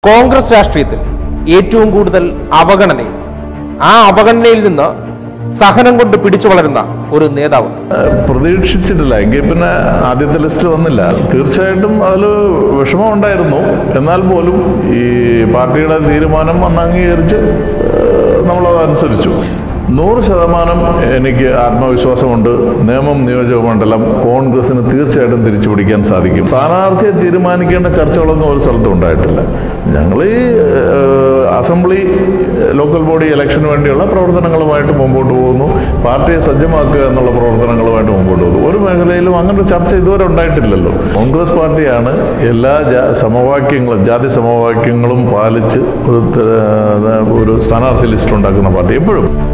കോൺഗ്രസ് രാഷ്ട്രീയത്തിൽ ഏറ്റവും കൂടുതൽ അവഗണനയും ആ അവഗണനയിൽ നിന്ന് സഹനം കൊണ്ട് പിടിച്ചു വളരുന്ന ഒരു നേതാവ് പ്രതീക്ഷിച്ചിട്ടില്ല എങ്കിൽ പിന്നെ ആദ്യത്തെ ലിസ്റ്റ് വന്നില്ല തീർച്ചയായിട്ടും അതിൽ വിഷമം ഉണ്ടായിരുന്നു എന്നാൽ പോലും ഈ പാർട്ടിയുടെ തീരുമാനം അന്ന് അംഗീകരിച്ച് ഏഹ്, നമ്മളത് അനുസരിച്ചു നൂറ് ശതമാനം എനിക്ക് ആത്മവിശ്വാസമുണ്ട് നേമം നിയോജക മണ്ഡലം കോൺഗ്രസിന് തീർച്ചയായിട്ടും തിരിച്ചു പിടിക്കാൻ സാധിക്കും സ്ഥാനാർത്ഥിയെ തീരുമാനിക്കേണ്ട ചർച്ചകളൊന്നും ഒരു സ്ഥലത്തും ഉണ്ടായിട്ടില്ല ഞങ്ങൾ ഈ ഏഹ്, അസംബ്ലി ലോക്കൽ ബോഡി ഇലക്ഷന് വേണ്ടിയുള്ള പ്രവർത്തനങ്ങളുമായിട്ട് മുമ്പോട്ട് പോകുന്നു പാർട്ടിയെ സജ്ജമാക്കുക എന്നുള്ള പ്രവർത്തനങ്ങളുമായിട്ട് മുമ്പോട്ട് പോകുന്നു ഒരു മേഖലയിലും അങ്ങനെ ഒരു ചർച്ച ഇതുവരെ ഉണ്ടായിട്ടില്ലല്ലോ കോൺഗ്രസ് പാർട്ടിയാണ് എല്ലാ ജാ- സമവാക്യങ്ങളും ജാതി സമവാക്യങ്ങളും പാലിച്ച് ഒരു ത- ഒരു സ്ഥാനാർത്ഥി ലിസ്റ്റ് ഉണ്ടാക്കുന്ന പാർട്ടി എപ്പോഴും